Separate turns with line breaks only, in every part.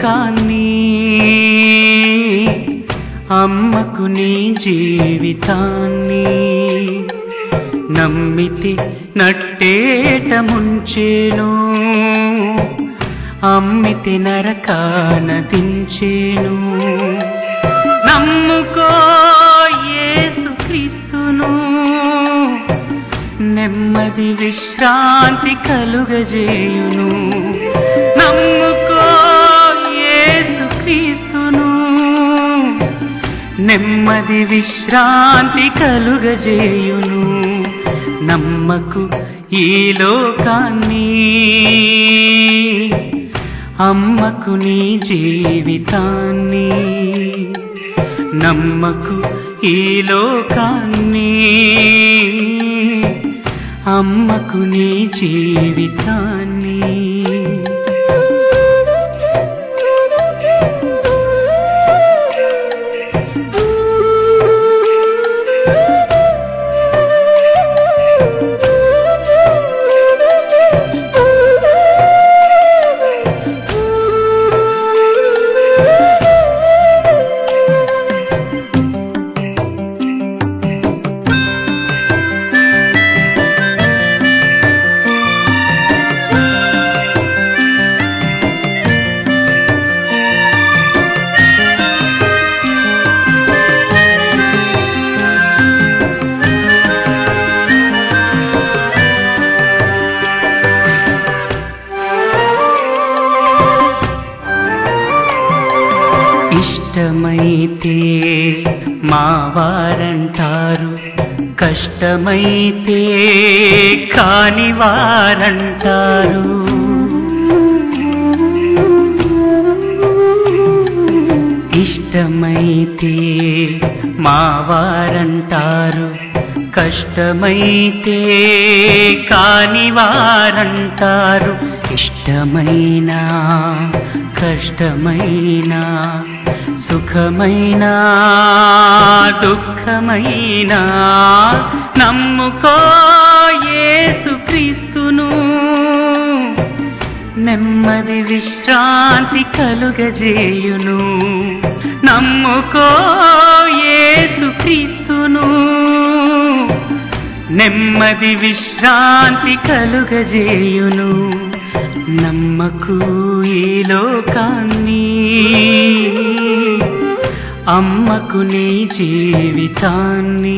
లోకాన్ని అమ్మకు నీ జీవితాన్ని నమ్మితి నట్టేట ముంచేను అమ్మితి నరకాన దించేను నమ్ముకో యేసు క్రీస్తును నెమ్మది విశ్రాంతి కలుగజేయును నమ్ముకో యేసు క్రీస్తును నెమ్మది విశ్రాంతి కలుగజేయును నమ్మకు ఈ లోకాన్ని అమ్మకు నీ జీవితాన్ని నమ్మకు ఈ లోకాన్ని అమ్మకు నీ జీవితాన్ని ఇష్టమైతే మా వారంటారు కష్టమైతే కాని వారంటారు ఇష్టమైతే మా వారంటారు కష్టమైతే కాని వారంటారు ఇష్టమైన కష్టమైన సుఖమైన దుఃఖమైన నమ్ముకో యేసు క్రీస్తును నెమ్మది విశ్రాంతి కలుగజేయును నమ్ముకో యేసు క్రీస్తును నెమ్మది విశ్రాంతి కలుగజేయును నమ్మకు ఈ లోకాన్ని అమ్మకు నీ జీవితాన్ని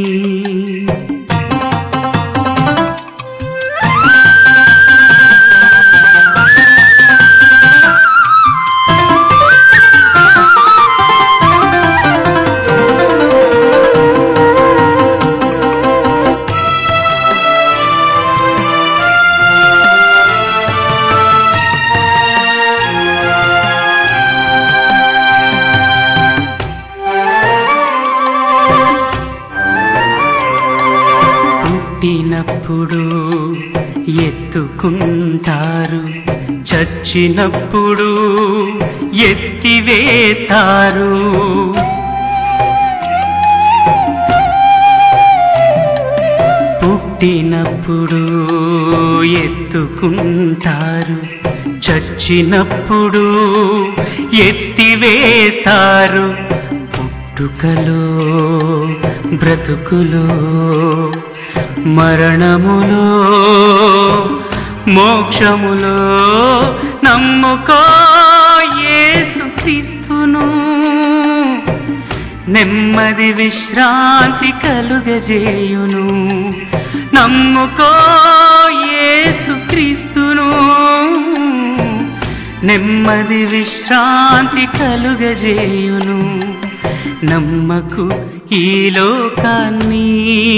పుట్టినప్పుడు ఎత్తుకుంటారు చచ్చినప్పుడు ఎత్తివేతారు పుట్టినప్పుడు ఎత్తుకుంటారు చచ్చినప్పుడు ఎత్తివేతారు పుట్టుకలో బ్రతుకులో మరణములో మోక్షములో నమ్ముకో యేసు క్రీస్తును నెమ్మది విశ్రాంతి కలుగజేయును నమ్ముకో యేసు క్రీస్తును నెమ్మది విశ్రాంతి కలుగజేయును నమ్మకు ఈ లోకాన్ని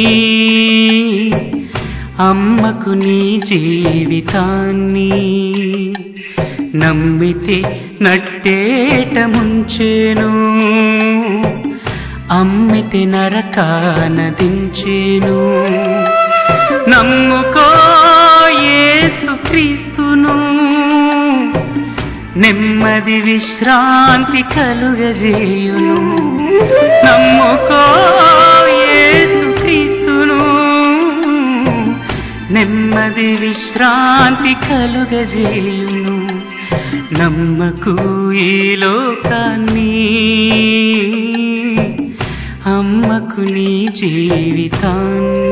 అమ్మకు నీ జీవితాన్ని నమ్మితే నట్టేట ముంచేను అమ్మితే నరకాన దించేను నమ్ముకో యేసు క్రీస్తును నెమ్మది విశ్రాంతి కలుగజేయును నమ్ముకో యేసు క్రీస్తును నెమ్మది విశ్రాంతి కలుగజేయును నమ్మకు ఈ లోకాన్ని అమ్మకు నీ జీవితాన్ని